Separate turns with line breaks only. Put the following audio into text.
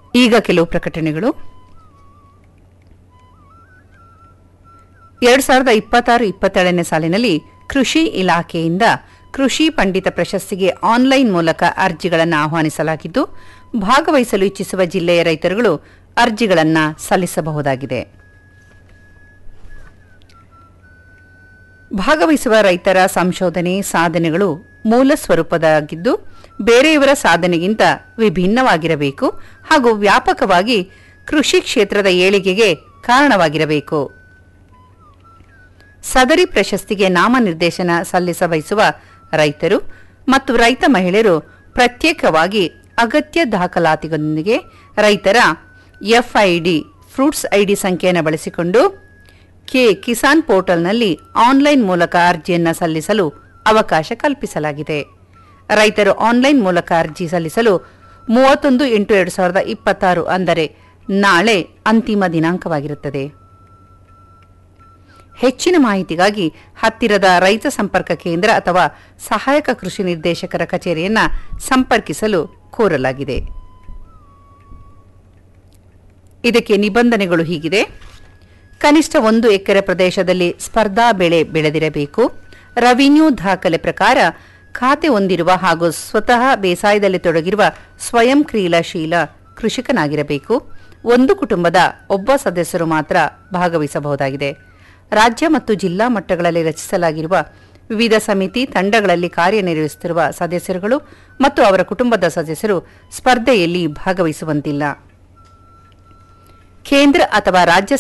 ಈಗ ಕೆಲವು ಪ್ರಕಟಣೆಗಳು ಎರಡ್ ಸಾವಿರದ ಇಪ್ಪತ್ತಾರು ಇಪ್ಪತ್ತೇಳನೇ ಸಾಲಿನಲ್ಲಿ ಕೃಷಿ ಇಲಾಖೆಯಿಂದ ಕೃಷಿ ಪಂಡಿತ ಪ್ರಶಸ್ತಿಗೆ ಆನ್ಲೈನ್ ಮೂಲಕ ಅರ್ಜಿಗಳನ್ನು ಆಹ್ವಾನಿಸಲಾಗಿದ್ದು ಭಾಗವಹಿಸಲು ಇಚ್ಛಿಸುವ ಜಿಲ್ಲೆಯ ರೈತರುಗಳು ಅರ್ಜಿಗಳನ್ನು ಸಲ್ಲಿಸಬಹುದಾಗಿದೆ ಭಾಗವಹಿಸುವ ರೈತರ ಸಂಶೋಧನೆ ಸಾಧನೆಗಳು ಮೂಲ ಸ್ವರೂಪದಾಗಿದ್ದು ಬೇರೆಯವರ ಸಾಧನೆಗಿಂತ ವಿಭಿನ್ನವಾಗಿರಬೇಕು ಹಾಗೂ ವ್ಯಾಪಕವಾಗಿ ಕೃಷಿ ಕ್ಷೇತ್ರದ ಏಳಿಗೆಗೆ ಕಾರಣವಾಗಿರಬೇಕು ಸದರಿ ಪ್ರಶಸ್ತಿಗೆ ನಾಮನಿರ್ದೇಶನ ಸಲ್ಲಿಸ ಬಯಸುವ ರೈತರು ಮತ್ತು ರೈತ ಮಹಿಳೆಯರು ಪ್ರತ್ಯೇಕವಾಗಿ ಅಗತ್ಯ ದಾಖಲಾತಿಗಳೊಂದಿಗೆ ರೈತರ ಎಫ್ಐಡಿ ಫ್ರೂಟ್ಸ್ ಐಡಿ ಸಂಖ್ಯೆಯನ್ನು ಬಳಸಿಕೊಂಡು ಕೆ ಕಿಸಾನ್ ಪೋರ್ಟಲ್ನಲ್ಲಿ ಆನ್ಲೈನ್ ಮೂಲಕ ಅರ್ಜಿಯನ್ನು ಸಲ್ಲಿಸಲು ಅವಕಾಶ ಕಲ್ಪಿಸಲಾಗಿದೆ ರೈತರು ಆನ್ಲೈನ್ ಮೂಲಕ ಅರ್ಜಿ ಸಲ್ಲಿಸಲು ಮೂವತ್ತೊಂದು ಎಂಟು ಎರಡು ಸಾವಿರದ ಇಪ್ಪತ್ತಾರು ಅಂದರೆ ನಾಳೆ ಅಂತಿಮ ದಿನಾಂಕವಾಗಿರುತ್ತದೆ ಹೆಚ್ಚಿನ ಮಾಹಿತಿಗಾಗಿ ಹತ್ತಿರದ ರೈತ ಸಂಪರ್ಕ ಕೇಂದ್ರ ಅಥವಾ ಸಹಾಯಕ ಕೃಷಿ ನಿರ್ದೇಶಕರ ಕಚೇರಿಯನ್ನ ಸಂಪರ್ಕಿಸಲು ಕೋರಲಾಗಿದೆ ಇದಕ್ಕೆ ನಿಬಂಧನೆಗಳು ಹೀಗಿದೆ ಕನಿಷ್ಠ ಒಂದು ಎಕರೆ ಪ್ರದೇಶದಲ್ಲಿ ಸ್ಪರ್ಧಾ ಬೆಳೆ ಬೆಳೆದಿರಬೇಕು ರೆವಿನ್ಯೂ ದಾಖಲೆ ಪ್ರಕಾರ ಖಾತೆ ಹೊಂದಿರುವ ಹಾಗೂ ಸ್ವತಃ ಬೇಸಾಯದಲ್ಲಿ ತೊಡಗಿರುವ ಸ್ವಯಂ ಕ್ರಿಯಾಶೀಲ ಕೃಷಿಕನಾಗಿರಬೇಕು ಒಂದು ಕುಟುಂಬದ ಒಬ್ಬ ಸದಸ್ಯರು ಮಾತ್ರ ಭಾಗವಹಿಸಬಹುದಾಗಿದೆ ರಾಜ್ಯ ಮತ್ತು ಜಿಲ್ಲಾ ಮಟ್ಟಗಳಲ್ಲಿ ರಚಿಸಲಾಗಿರುವ ವಿವಿಧ ಸಮಿತಿ ತಂಡಗಳಲ್ಲಿ ಕಾರ್ಯನಿರ್ವಹಿಸುತ್ತಿರುವ ಸದಸ್ಯರುಗಳು ಮತ್ತು ಅವರ ಕುಟುಂಬದ ಸದಸ್ಯರು ಸ್ಪರ್ಧೆಯಲ್ಲಿ ಭಾಗವಹಿಸುವಂತಿಲ್ಲ ಕೇಂದ್ರ ಅಥವಾ ರಾಜ್ಯ